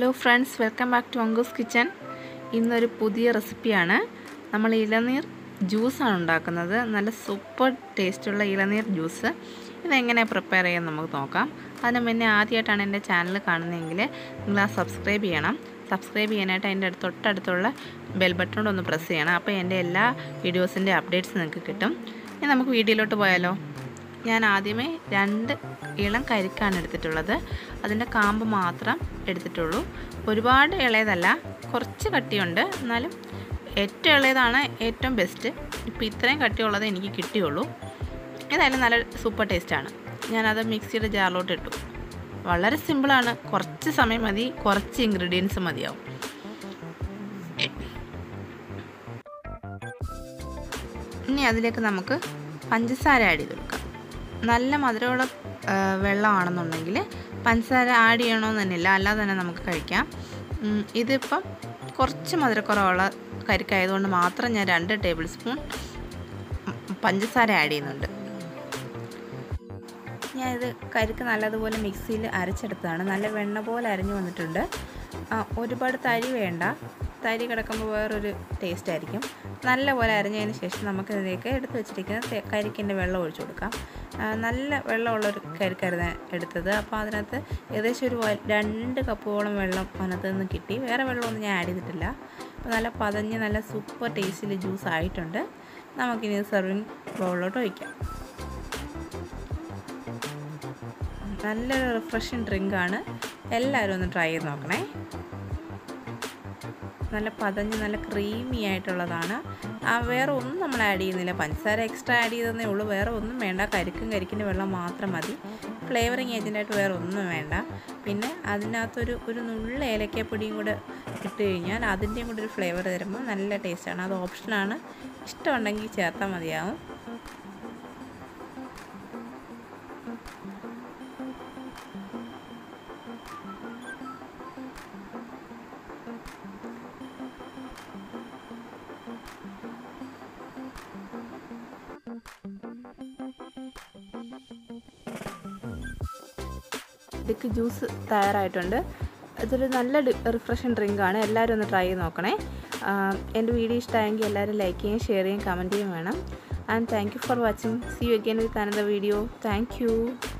friends welcome back to അങ്കൂസ് kitchen ഇന്നൊരു പുതിയ റെസിപ്പിയാണ് നമ്മൾ ഇളനീർ ജ്യൂസാണ് ഉണ്ടാക്കുന്നത് നല്ല സൂപ്പർ ടേസ്റ്റുള്ള ഇളനീർ ജ്യൂസ് ഇതെങ്ങനെ പ്രിപ്പയർ ചെയ്യാൻ നമുക്ക് നോക്കാം അതിന് മുന്നേ ആദ്യമായിട്ടാണ് എൻ്റെ ചാനൽ കാണുന്നതെങ്കിൽ നിങ്ങൾ ആ സബ്സ്ക്രൈബ് ചെയ്യണം സബ്സ്ക്രൈബ് ചെയ്യാനായിട്ട് അതിൻ്റെ അടുത്ത് തൊട്ടടുത്തുള്ള ബെൽ ബട്ടൺ ഒന്ന് പ്രസ് ചെയ്യണം അപ്പോൾ എൻ്റെ എല്ലാ വീഡിയോസിൻ്റെ അപ്ഡേറ്റ്സ് നിങ്ങൾക്ക് കിട്ടും ഇനി നമുക്ക് വീഡിയോയിലോട്ട് പോയാലോ ഞാൻ ആദ്യമേ രണ്ട് ഇളം കരിക്കാണ് എടുത്തിട്ടുള്ളത് അതിൻ്റെ കാമ്പ് മാത്രം എടുത്തിട്ടുള്ളൂ ഒരുപാട് ഇളയതല്ല കുറച്ച് കട്ടിയുണ്ട് എന്നാലും ഏറ്റവും ഇളയതാണ് ഏറ്റവും ബെസ്റ്റ് ഇപ്പോൾ ഇത്രയും കട്ടിയുള്ളത് എനിക്ക് കിട്ടിയുള്ളൂ ഏതായാലും നല്ല സൂപ്പർ ടേസ്റ്റാണ് ഞാനത് മിക്സിയുടെ ജാറിലോട്ട് ഇട്ടു വളരെ സിമ്പിളാണ് കുറച്ച് സമയം മതി കുറച്ച് ഇൻഗ്രീഡിയൻസ് മതിയാവും ഇനി അതിലേക്ക് നമുക്ക് പഞ്ചസാര ആഡ് ചെയ്ത് കൊടുക്കാം നല്ല മധുരമുള്ള വെള്ളമാണെന്നുണ്ടെങ്കിൽ പഞ്ചസാര ആഡ് ചെയ്യണമെന്ന് തന്നെയില്ല അല്ലാതെ തന്നെ നമുക്ക് കഴിക്കാം ഇതിപ്പം കുറച്ച് മധുരക്കുറവുള്ള കരിക്കായതുകൊണ്ട് മാത്രം ഞാൻ രണ്ട് ടേബിൾ സ്പൂൺ പഞ്ചസാര ആഡ് ചെയ്യുന്നുണ്ട് ഞാൻ ഇത് കരിക്ക് നല്ലതുപോലെ മിക്സിയിൽ അരച്ചെടുത്തതാണ് നല്ല വെണ്ണ പോലെ അരഞ്ഞു വന്നിട്ടുണ്ട് ഒരുപാട് തരി വേണ്ട തരി കിടക്കുമ്പോൾ വേറൊരു ടേസ്റ്റ് ആയിരിക്കും നല്ലപോലെ അരഞ്ഞതിന് ശേഷം നമുക്കിതിലേക്ക് എടുത്ത് വെച്ചിരിക്കുന്ന കരിക്കിൻ്റെ വെള്ളം ഒഴിച്ചു കൊടുക്കാം നല്ല വെള്ളമുള്ളൊരു കരിക്കായിരുന്നു എടുത്തത് അപ്പോൾ അതിനകത്ത് ഏകദേശം ഒരു രണ്ട് കപ്പോളം വെള്ളം അതിനകത്ത് നിന്ന് കിട്ടി വേറെ വെള്ളമൊന്നും ഞാൻ ആഡ് ചെയ്തിട്ടില്ല അപ്പോൾ നല്ല പതഞ്ഞ് നല്ല സൂപ്പർ ടേസ്റ്റിൽ ജ്യൂസ് ആയിട്ടുണ്ട് നമുക്കിനി സെർവിങ് ബൗളിലോട്ട് ഒഴിക്കാം നല്ലൊരു റിഫ്രഷിങ് ഡ്രിങ്കാണ് എല്ലാവരും ഒന്ന് ട്രൈ ചെയ്ത് നോക്കണേ നല്ല പതഞ്ഞ് നല്ല ക്രീമി ആയിട്ടുള്ളതാണ് ആ വേറെ ഒന്നും നമ്മൾ ആഡ് ചെയ്യുന്നില്ല പഞ്ചസാര എക്സ്ട്രാ ആഡ് ചെയ്തതേ ഉള്ളൂ വേറെ ഒന്നും വേണ്ട കരിക്കും കരിക്കിൻ്റെ വെള്ളം മാത്രം മതി ഫ്ലേവറിങ് ഏജൻറ്റായിട്ട് വേറെ ഒന്നും വേണ്ട പിന്നെ അതിനകത്തൊരു ഒരു നുള്ള ഏലക്കപ്പൊടിയും കൂടെ ഇട്ട് കഴിഞ്ഞാൽ അതിൻ്റെയും കൂടെ ഒരു ഫ്ലേവർ തരുമ്പോൾ നല്ല ടേസ്റ്റാണ് അത് ഓപ്ഷനാണ് ഇഷ്ടമുണ്ടെങ്കിൽ ചേർത്താൽ മതിയാവും ഡിക്ക് ജ്യൂസ് തയ്യാറായിട്ടുണ്ട് ഇതൊരു നല്ല റിഫ്രഷിങ് ഡ്രിങ്കാണ് എല്ലാവരും ഒന്ന് ട്രൈ ചെയ്ത് നോക്കണേ എൻ്റെ വീഡിയോ ഇഷ്ടമായെങ്കിൽ എല്ലാവരും ലൈക്ക് ചെയ്യുകയും ഷെയർ ചെയ്യുകയും കമൻറ്റ് ചെയ്യുകയും വേണം and thank you for watching see you again with another video thank U